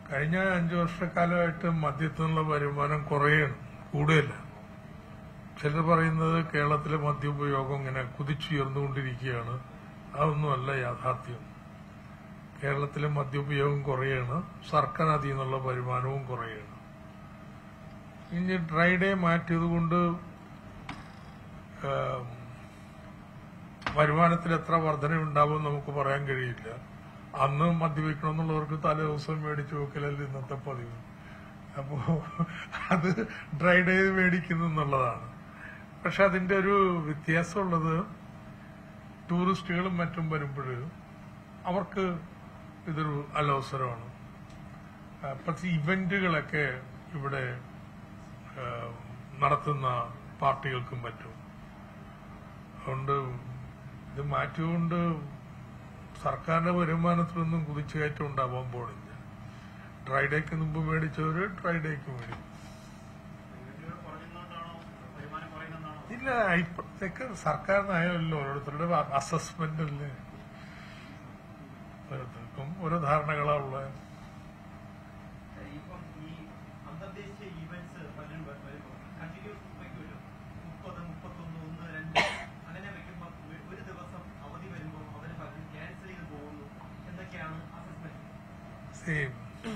കഴിഞ്ഞ അഞ്ചു വർഷക്കാലമായിട്ട് മദ്യത്തിൽ നിന്നുള്ള വരുമാനം കുറയാണ് കൂടുതല ചിലർ പറയുന്നത് കേരളത്തിലെ മദ്യോപയോഗം ഇങ്ങനെ കുതിച്ചുയർന്നുകൊണ്ടിരിക്കുകയാണ് അതൊന്നുമല്ല യാഥാർത്ഥ്യം കേരളത്തിലെ മദ്യോപയോഗം കുറയാണ് സർക്കാർ അതിൽ നിന്നുള്ള വരുമാനവും കുറയാണ് ഇനി ഡ്രൈ ഡേ മാറ്റിയത് കൊണ്ട് ഏം, വരുമാനത്തിൽ എത്ര വർധനയുണ്ടാവും നമുക്ക് പറയാൻ കഴിയില്ല അന്ന് മദ്യപിക്കണമെന്നുള്ളവർക്ക് തലേ ദിവസം മേടിച്ചു വെക്കലല്ല ഇന്നത്തെ പതിവ് അപ്പോ അത് ഡ്രൈ ഡേ മേടിക്കുന്നു എന്നുള്ളതാണ് പക്ഷെ അതിന്റെ ഒരു വ്യത്യാസമുള്ളത് ടൂറിസ്റ്റുകളും മറ്റും വരുമ്പോൾ അവർക്ക് ഇതൊരു അലോസരമാണ് ആ, പ്രത്യേകിച്ച് ഇവന്റുകളൊക്കെ ഇവിടെ ആ, നടത്തുന്ന പാർട്ടികൾക്കും പറ്റും അതുകൊണ്ട് ഇത് മാറ്റിക്കൊണ്ട് സർക്കാരിന്റെ വരുമാനത്തിലൊന്നും കുതിച്ചുകയറ്റം ഉണ്ടാവാൻ പോണില്ല ഡ്രൈ ഡേക്ക് മുമ്പ് മേടിച്ചവര് ഡ്രൈ ഡേക്ക് മേടിക്കും വരുമാനം കുറയുന്നതാണോ ഇല്ല ഇപ്പോഴത്തേക്ക് സർക്കാർ നയമല്ലോ ഓരോരുത്തരുടെ അസസ്മെന്റ് അല്ലേ ഓരോരുത്തർക്കും ഓരോ ധാരണകളാണുള്ളത് ഇപ്പം ഈ അന്തർദേശീയ ഈവന്റ്സ് പലരും വ- വരുമ്പോൾ കണ്ടിന്യൂസ് വയ്ക്കുമല്ലോ മുപ്പത് മുപ്പത്തൊന്ന് ഒന്ന് രണ്ട് അങ്ങനെ വെക്കുമ്പോൾ ഒരു ദിവസം അവധി വരുമ്പോൾ അവർ പലരും ക്യാൻസൽ ചെയ്ത് പോകുന്നു എന്തൊക്കെയാണ് അസസ്മെന്റ് സെയിം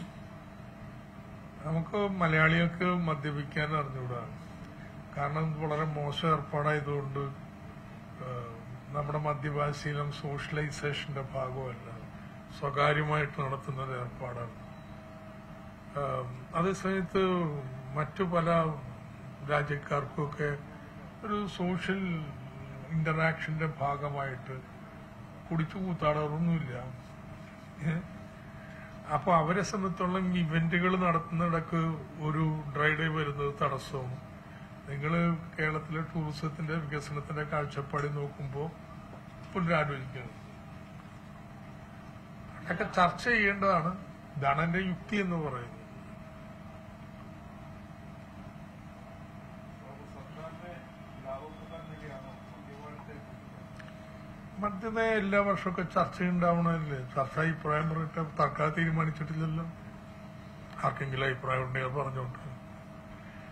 നമുക്ക് മലയാളികൾക്ക് മദ്യപിക്കാൻ അറിഞ്ഞുകൂടാ കാരണം ഇത് വളരെ മോശം ഏർപ്പാടായതുകൊണ്ട് ഏഹ്, നമ്മുടെ മദ്യപാശീലം സോഷ്യലൈസേഷന്റെ ഭാഗമല്ല സ്വകാര്യമായിട്ട് നടത്തുന്ന ഒരു ഏർപ്പാടാണ് ഏഹ്, അതേസമയത്ത് മറ്റു പല രാജ്യക്കാർക്കുമൊക്കെ ഒരു സോഷ്യൽ ഇന്ററാക്ഷന്റെ ഭാഗമായിട്ട് കുടിച്ചു കൂത്താടാറൊന്നുമില്ല ഏഹ് അപ്പൊ അവരെ സംബന്ധിച്ചോളം ഇവന്റുകൾ നടത്തുന്നിടക്ക് ഒരു ഡ്രൈ ഡേ വരുന്നത് തടസ്സവും നിങ്ങൾ കേരളത്തിലെ ടൂറിസത്തിന്റെ വികസനത്തിന്റെ കാഴ്ചപ്പാടിൽ നോക്കുമ്പോൾ പുനരാലോചിക്കണം അതൊക്കെ ചർച്ച ചെയ്യേണ്ടതാണ് ഇതാണ് എന്റെ യുക്തി എന്ന് പറയുന്നത് മദ്യനയ എല്ലാ വർഷമൊക്കെ ചർച്ച ഉണ്ടാവണമല്ലേ ചർച്ച അഭിപ്രായം പറഞ്ഞിട്ട് തൽക്കാലം തീരുമാനിച്ചിട്ടില്ലല്ലോ ആർക്കെങ്കിലും അഭിപ്രായം ഉണ്ടെങ്കിൽ പറഞ്ഞോട്ടെ